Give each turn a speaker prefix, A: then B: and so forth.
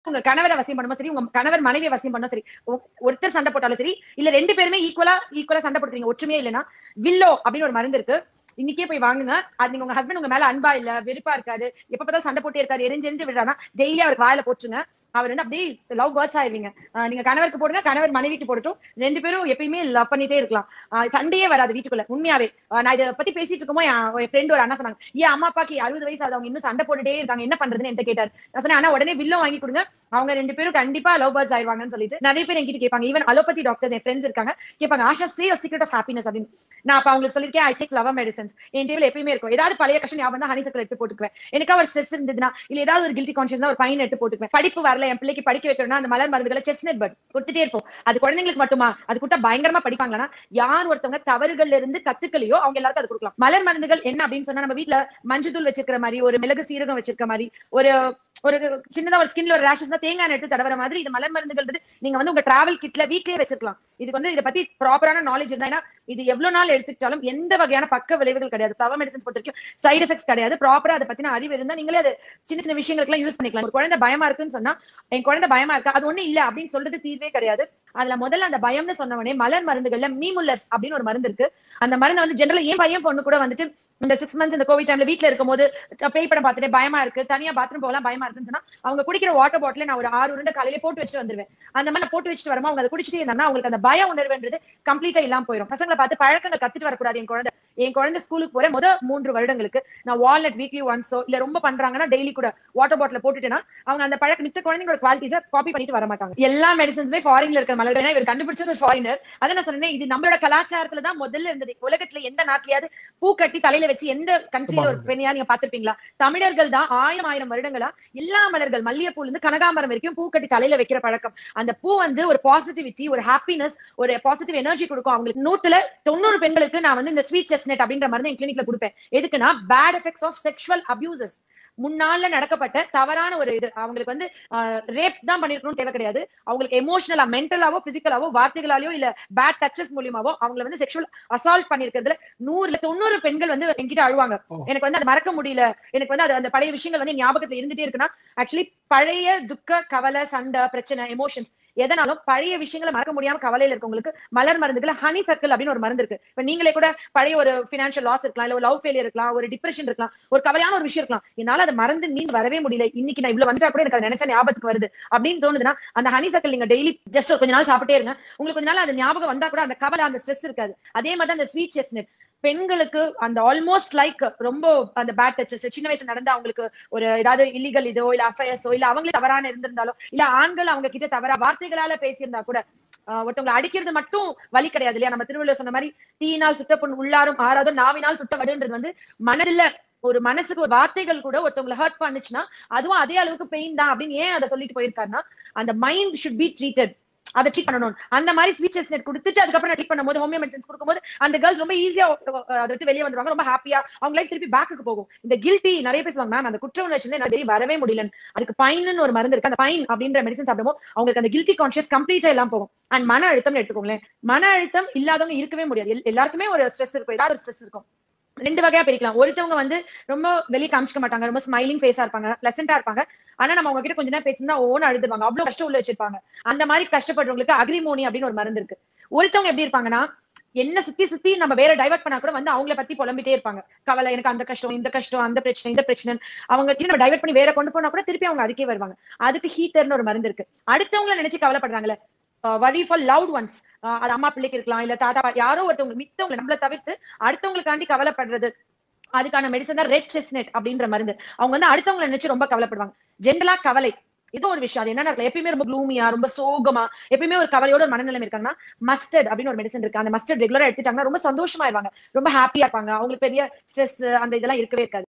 A: உங்க கணவரை வசியம் பண்ணுமோ சரி உங்க கணவர் மனைவியை வசியம் பண்ணோ சரி ஒ- ஒருத்தர் சண்டை போட்டாலும் சரி இல்ல ரெண்டு பேருமே ஈக்குவலா ஈக்குவலா சண்டை போட்டுறீங்க ஒற்றுமையே இல்லைன்னா வில்லோ அப்படின்னு ஒரு மருந்து இருக்கு இன்னைக்கே போய் வாங்குங்க அது நீங்க உங்க ஹஸ்பண்ட் உங்க மேல அன்பா இல்ல வெறுப்பா இருக்காரு எப்ப பார்த்தாலும் சண்டை போட்டே இருக்காரு எரிஞ்சு எரிஞ்சு விடுறாருன்னா டெய்லி அவருக்கு வாயில போட்டுருங்க அவர் வந்து அப்படியே லவ் பேர்ட்ஸ் ஆயிருவீங்க ஆஹ் நீங்க கணவருக்கு போடுங்க கணவர் மனைவிக்கு போடட்டும் ரெண்டு பேரும் எப்பயுமே லவ் பண்ணிட்டே இருக்கலாம் ஆஹ் சண்டையே வராது வீட்டுக்குள்ள உண்மையாவே ஆஹ் நான் இதை பத்தி பேசிட்டு இருக்கும்போது என் ஃப்ரெண்ட் ஒரு அண்ணா சொன்னாங்க ஏன் அம்மா அப்பாக்கு அறுபது வயசு ஆகுது அவங்க இன்னும் சண்டை போட்டுட்டே இருக்காங்க என்ன பண்றதுன்னு என்கிட்ட கேட்டார் நான் சொன்னேன் ஆனா உடனே வில்லம் வாங்கி கொடுங்க அவங்க ரெண்டு பேரும் கண்டிப்பா லவ் பேர்ட்ஸ் ஆயிடுவாங்கன்னு சொல்லிட்டு நிறைய பேர் என்கிட்ட கேட்பாங்க ஈவன் அலோபதி டாக்டர்ஸ் என் ஃப்ரெண்ட்ஸ் இருக்காங்க கேட்பாங்க Asha say secret of happiness அப்படின்னு நான் அப்ப அவங்களுக்கு சொல்லிருக்கேன் ஐ டேக் லவ் மெடிசன்ஸ் என் டேபிள் எப்பயுமே இருக்கும் ஏதாவது பழைய கஷ்டம் ஞாபகம் தான் ஹனி சக்கரை எடுத்து போட்டுக்குவேன் எனக்கு ஒரு ஸ்ட்ரெஸ் இருந்ததுன்னா இல்ல ஏதாவது ஒரு கில்ட்டி கான்சியஸ் ஒரு பையன் எடுத்து போட்டுக்குவேன் படிப்பு வரல என் பிள்ளைக்கு படிக்க வைக்கணும்னா அந்த மலர் மருந்துகளை செஸ்னட் பட் கொடுத்துட்டே இருப்போம் அது குழந்தைங்களுக்கு மட்டுமா அது கூட்ட பயங்கரமா படிப்பாங்களா யார் ஒருத்தவங்க தவறுகள்ல இருந்து கத்துக்கலையோ அவங்க எல்லாருக்கும் அது கொடுக்கலாம் மலர் மருந்துகள் என்ன அப்படின்னு சொன்னா நம்ம வீட்ல மஞ்சள் வச்சிருக்கிற மாதிரி ஒரு மிளகு சீரகம் வச்சிருக்க மாதிரி ஒரு ஒரு சின்னதா ஒரு ஸ்கின்ல ஒரு ரேஷஸ் தான் தேங்காய் எடுத்து தடவர மாதிரி இது மலர் மருந்துகள் வந்து நீங்க வந்து உங்க டிராவல் கிட்ல வீட்லயே வச்சிருக்கலாம் இதுக்கு வந்து இதை பத்தி ப்ராப்பரான நாலேஜ் இருந்தா ஏன்னா இது எவ்வளவு நாள் எடுத்துக்கிட்டாலும் எந்த வகையான பக்க விளைவுகள் கிடையாது ஃபிளவர் மெடிசன்ஸ் பொறுத்த வரைக்கும் சைடு எஃபெக்ட்ஸ் கிடையாது ப்ராப்பரா அதை பத்தின அறிவு இருந்தா நீங்களே அது சின்ன சின்ன விஷயங்களுக்கு எல்லாம் யூஸ் பண்ணிக்கலாம் ஒரு குழந்தை பயமா இருக்குன்னு சொன்னா என் குழந்தை பயமா இருக்கா அது ஒண்ணு இல்ல அப்படின்னு சொல்றது தீர்வே கிடையாது அதுல முதல்ல அந்த பயம்னு சொன்ன உடனே மலர் மருந்துகள்ல மீமுல்லஸ் அப்படின்னு ஒரு மருந்து இருக்கு அந்த மருந்து வந்து ஜெனரலா ஏன் பையன் பொண்ணு கூட வந்துட்டு இந்த சிக்ஸ் மந்த்ஸ் இந்த கோவிட் டைம்ல வீட்ல இருக்கும்போது பேய் படம் பார்த்துட்டு பயமா இருக்கு தனியா பாத்ரூம் போகலாம் பயமா இருக்குன்னு சொன்னா அவங்க குடிக்கிற வாட்டர் பாட்டில நான் ஒரு ஆறு உருண்டை காலையில போட்டு வச்சுட்டு வந்துருவேன் அந்த மாதிரி நான் போட்டு வச்சுட்டு வரமா அவங்க அதை குடிச்சிட்டே இருந்தாங்கன்னா அவங்களுக்கு அந்த பய உணர்வுன்றது கம்ப்ளீட்டா இல்லாம போயிடும் பசங்களை பார்த்து பழக்கங்கள் கத்துட்டு வரக்கூடாது என் குழந்தை என் குழந்தை ஸ்கூலுக்கு போற முத மூன்று வருடங்களுக்கு நான் வால்நட் வீக்லி ஒன்ஸோ இல்ல ரொம்ப பண்றாங்கன்னா டெய்லி கூட வாட்டர் பாட்டில போட்டுட்டேன்னா அவங்க அந்த பழக்க மித்த குழந்தைங்களோட குவாலிட்டிஸை காப்பி பண்ணிட்டு வர மாட்டாங்க எல்லா மெடிசன்ஸுமே ஃபாரின்ல இருக்க மலர் ஏன்னா இவர் கண்டுபிடிச்சது ஒரு ஃபாரினர் அதை நான் சொன்னேன் இது நம்மளோட கலாச்சாரத்துல தான் முதல்ல இருந்தது உலகத்துல எந்த நாட்டிலயாவது பூ கட்டி தலையில வச்சு எந்த கண்ட்ரில ஒரு பெண்ணையா நீங்க பாத்திருப்பீங்களா தமிழர்கள் தான் ஆயிரம் ஆயிரம் வருடங்களா எல்லா மலர்கள் மல்லிகைப்பூல இருந்து கனகாமரம் வரைக்கும் பூ கட்டி தலையில வைக்கிற பழக்கம் அந்த பூ வந்து ஒரு பாசிட்டிவிட்டி ஒரு ஹாப்பினஸ் ஒரு பாசிட்டிவ் எனர்ஜி கொடுக்கும் அவங்களுக்கு நூத்துல தொண்ணூறு பெண்களுக்கு நான் வந்து இந்த ஸ்வீட் செஸ்னெட் அப்படின்ற மருந்து என் கிளினிக்ல கொடுப்பேன் எதுக்குன்னா bad effects of sexual abuses முன்னால நடக்கப்பட்ட தவறான ஒரு இது அவங்களுக்கு வந்து ரேப் தான் பண்ணிருக்கணும் தேவை கிடையாது அவங்களுக்கு எமோஷனலா மென்டலாவோ பிசிக்கலாவோ வார்த்தைகளாலயோ இல்ல பேட் டச்சஸ் மூலியமாவோ அவங்களை வந்து செக்ஷுவல் அசால்ட் பண்ணிருக்கிறதுல நூறுல தொண்ணூறு பெண்கள் வந்து என்கிட்ட அழுவாங்க
B: ஓ.
A: எனக்கு வந்து அதை மறக்க முடியல எனக்கு வந்து அது அந்த பழைய விஷயங்கள் வந்து என் ஞாபகத்துல இருந்துட்டே இருக்குன்னா ஆக்சுவலி பழைய துக்க கவலை சண்டை பிரச்சனை எமோஷன்ஸ் எதனாலும் பழைய விஷயங்களை மறக்க முடியாம கவலையில இருக்கவங்களுக்கு மலர் மருந்துகள் ஹனி சர்க்கிள் அப்படின்னு ஒரு மருந்து இருக்கு இப்ப நீங்களே கூட பழைய ஒரு பினான்சியல் லாஸ் இருக்கலாம் இல்ல ஒரு லவ் ஃபெயிலியர் இருக்கலாம் ஒரு டிப்ரெஷன் இருக்கலாம் ஒரு கவலையான ஒரு விஷயம் இருக்கலாம் என்னால அதை மறந்து மீண்டு வரவே முடியல இன்னைக்கு நான் இவ்வளவு வந்துட்டா கூட எனக்கு அதை நினைச்சா ஞாபகத்துக்கு வருது அப்படின்னு தோணுதுன்னா அந்த ஹனி சர்க்கிள் நீங்க டெய்லி ஜஸ்ட் கொஞ்ச நாள் சாப்பிட்டே இருங்க உங்களுக்கு கொஞ்ச நாள் அது ஞாபகம் வந்தா கூட அந்த கவலை அந்த ஸ்ட்ரெஸ் இருக்காது அதே மாதிரி தான் அந்த ஸ்வீட் செஸ்னட் பெண்களுக்கு அந்த ஆல்மோஸ்ட் லைக் ரொம்ப அந்த பேட் டச்சஸ் சின்ன வயசுல நடந்த அவங்களுக்கு ஒரு ஏதாவது இல்லீகல் இதோ இல்ல அஃபயர்ஸோ இல்ல அவங்களே தவறான இருந்திருந்தாலோ இல்ல ஆண்கள் அவங்க கிட்ட தவறா வார்த்தைகளால பேசியிருந்தா கூட ஆஹ் ஒருத்தவங்களை அடிக்கிறது மட்டும் வலி கிடையாது இல்லையா நம்ம திருவள்ளுவர் சொன்ன மாதிரி தீயினால் சுட்ட பொண்ணு உள்ளாரும் ஆறாதோ நாவினால் சுட்ட வடுன்றது வந்து மனதில் ஒரு மனசுக்கு ஒரு வார்த்தைகள் கூட ஒருத்தவங்களை ஹர்ட் பண்ணுச்சுன்னா அதுவும் அதே அளவுக்கு பெயின் தான் அப்படின்னு ஏன் அதை சொல்லிட்டு போயிருக்காருன்னா அந்த மைண்ட் ஷுட் பி ட்ரீட்டட் அதை ட்ரீட் பண்ணணும் அந்த மாதிரி ஸ்பீச்சஸ் நெட் கொடுத்துட்டு அதுக்கப்புறம் ட்ரீட் பண்ணும்போது ஹோமியோ மெடிசன்ஸ் கொடுக்கும்போது அந்த கேர்ள்ஸ் ரொம்ப ஈஸியா அதை விட்டு வெளியே வந்துருவாங்க ரொம்ப ஹாப்பியா அவங்க லைஃப் திருப்பி பேக்குக்கு போகும் இந்த கில்ட்டி நிறைய பேசுவாங்க மேம் அந்த குற்ற உணர்ச்சி நான் வெளியே வரவே முடியல அதுக்கு பைன்னு ஒரு மருந்து இருக்கு அந்த பைன் அப்படின்ற மெடிசன் சாப்பிடும்போது அவங்களுக்கு அந்த கில்ட்டி கான்சியஸ் கம்ப்ளீட்டா எல்லாம் போகும் அண்ட் மன அழுத்தம் எடுத்துக்கோங்களேன் மன அழுத்தம் இல்லாதவங்க இருக்கவே முடியாது எல்- எல்லாருக்குமே ஒரு ஸ்ட்ரெஸ் இருக்கும் ஏதாவது ஒரு ஸ்ட்ரெஸ் இருக்கும் ரெண்டு வகையா பிரிக்கலாம் ஒருத்தவங்க வந்து ரொம்ப வெளியே காமிச்சிக்க மாட்டாங்க ரொம்ப ஸ்மைலிங் ஃபேஸா இருப்பாங்க பிளசண்டா இருப்பாங்க ஆனா நம்ம அவங்க கிட்ட கொஞ்ச நேரம் பேசினா ஓன அழுதுவாங்க அவ்வளவு கஷ்டம் உள்ள வச்சிருப்பாங்க அந்த மாதிரி கஷ்டப்படுறவங்களுக்கு அக்ரிமோனி அப்படின்னு ஒரு மருந்து இருக்கு ஒருத்தவங்க எப்படி இருப்பாங்கன்னா என்ன சுத்தி சுத்தி நம்ம வேற டைவர்ட் பண்ணா கூட வந்து அவங்கள பத்தி புலம்பிட்டே இருப்பாங்க கவலை எனக்கு அந்த கஷ்டம் இந்த கஷ்டம் அந்த பிரச்சனை இந்த பிரச்சனை அவங்க கிட்ட நம்ம டைவர்ட் பண்ணி வேற கொண்டு போனா கூட திருப்பி அவங்க அதுக்கே வருவாங்க அதுக்கு ஹீட்டர்னு ஒரு மருந்து இருக்கு அடுத்தவங்கள நினைச்சு கவலைப்படுறாங்களே வரி ஃபார் லவுட் ஒன்ஸ் அது அம்மா பிள்ளைக்கு இருக்கலாம் இல்ல தாத்தா பா- யாரோ ஒருத்தவங்க மித்தவங்க நம்மள தவிர்த்து அடுத்தவங்களுக்காண்டி கவலைப்படுறது அதுக்கான மெடிசன் தான் ரெட் செஸ்னெட் அப்படின்ற மருந்து அவங்க வந்து அடுத்தவங்களை நினைச்சு ரொம்ப கவலைப்படுவாங்க ஜென்ரலா கவலை இது ஒரு விஷயம் அது என்ன எப்பயுமே ரொம்ப க்ளூமியா ரொம்ப சோகமா எப்பயுமே ஒரு கவலையோட ஒரு மனநிலைமை இருக்காங்கன்னா மஸ்டர்ட் அப்படின்னு ஒரு மெடிசன் இருக்கு அந்த மஸ்டர்ட் ரெகுலரா எடுத்துட்டாங்கன்னா ரொம்ப சந்தோஷமா இருப்பாங்க ரொம்ப ஹாப்பியா இருப்பாங்க அவங்களுக்கு பெரிய ஸ்ட்ரெஸ் அந்த இதெல்லாம் இருக்கவே இருக்காது